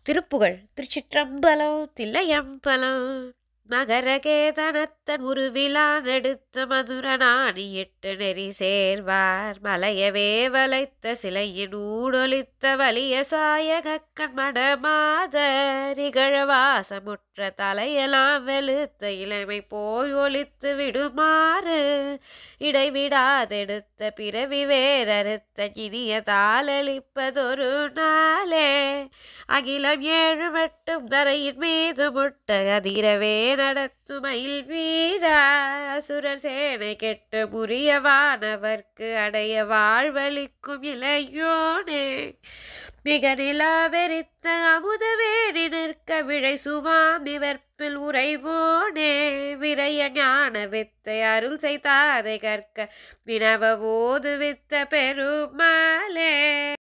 திருப்புகழ் திருச்சிற்றம்பலம் தில்லையம்பலம் மகரகேதனத்தன் உருவிலான் எடுத்த மதுரனாணி எட்டு நெறி சேர்வார் மலையவே வளைத்த சிலையின் ஊடொலித்த வலிய சாயகக்கண் மடமாதர் இகழவாசமுற்ற தலையெல்லாம் வெளுத்த இளமை போய் ஒலித்து விடுமாறு இடைவிடாதெடுத்த பிறவி வேறறுத்த இனிய தாளளிப்பதொரு நாளே அகிலம் ஏழு மட்டும் தரையின் மீது முட்ட அதிரவே நடத்துமையில் வீரா அசுரர் சேனை கெட்டு முறியவானவர்க்கு அடைய வாழ்வளிக்கும் இளையோனே மிக நிலாவெறித்த அமுதவேணி நிற்க விழை சுவாமி வெற்பில் உறைவோனே விரைய ஞான வித்தை அருள் செய்தாதை கற்க வினவ ஓது வித்த பெருமாளே